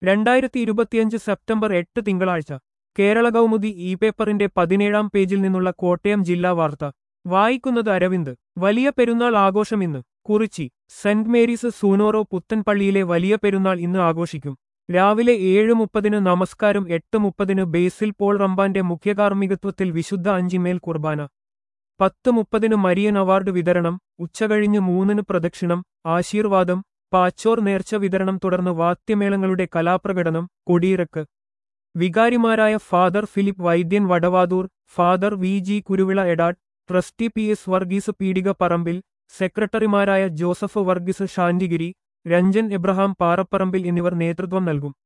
രണ്ടായിരത്തി ഇരുപത്തിയഞ്ച് സെപ്റ്റംബർ എട്ട് തിങ്കളാഴ്ച കേരള കൗമുദി ഇ പേപ്പറിന്റെ പതിനേഴാം പേജിൽ നിന്നുള്ള കോട്ടയം ജില്ലാ വാർത്ത വായിക്കുന്നത് അരവിന്ദ് വലിയ പെരുന്നാൾ ആഘോഷം ഇന്ന് കുറിച്ചി സെന്റ് മേരീസ് സൂനോറോ പുത്തൻപള്ളിയിലെ വലിയ പെരുന്നാൾ ഇന്ന് ആഘോഷിക്കും രാവിലെ ഏഴ് മുപ്പതിന് നമസ്കാരം എട്ട് മുപ്പതിന് ബേസിൽ പോൾ റമ്പാന്റെ മുഖ്യകാർമ്മികത്വത്തിൽ വിശുദ്ധ അഞ്ചിമേൽ കുർബാന പത്ത് മുപ്പതിന് മരിയൻ അവാർഡ് വിതരണം ഉച്ചകഴിഞ്ഞ് മൂന്നിന് പ്രദക്ഷിണം ആശീർവാദം പാച്ചോർ നേർച്ച വിതരണം തുടർന്ന് വാദ്യമേളങ്ങളുടെ കലാപ്രകടനം കൊടിയിറക്ക് വികാരിമാരായ father Philip Vaidyan Vadavathoor father V G Kuruvila എഡാഡ് trustee P S Varghese Peedika Parambil സെക്രട്ടറിമാരായ ജോസഫ് വർഗീസ് ശാന്തിഗിരി രഞ്ജൻ എബ്രഹാം പാറപ്പറമ്പിൽ എന്നിവർ നേതൃത്വം നൽകും